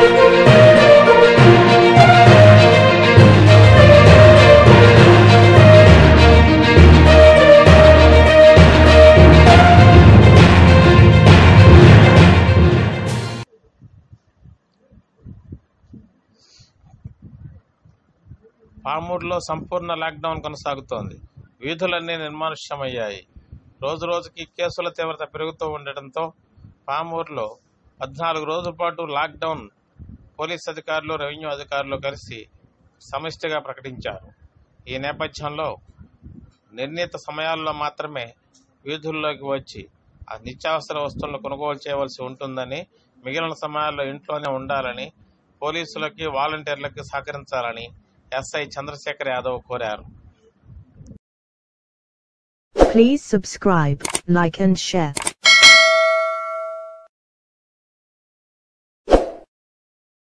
పామూరులో సంపూర్ణ లాక్డౌన్ కొనసాగుతోంది వీధులన్నీ నిర్మానుష్యమయ్యాయి రోజు రోజుకి కేసుల తీవ్రత పెరుగుతూ ఉండటంతో పామూరులో పద్నాలుగు రోజుల పాటు లాక్డౌన్ పోలీస్ అధికారులు రెవెన్యూ అధికారులు కలిసి సమిష్టిగా ప్రకటించారు ఈ నేపథ్యంలో నిర్ణీత సమయాల్లో మాత్రమే వీధుల్లోకి వచ్చి ఆ నిత్యావసర వస్తువులను కొనుగోలు చేయవలసి ఉంటుందని మిగిలిన సమయాల్లో ఇంట్లోనే ఉండాలని పోలీసులకి వాలంటీర్లకి సహకరించాలని ఎస్ఐ చంద్రశేఖర్ యాదవ్ కోరారు Please subscribe, like and share.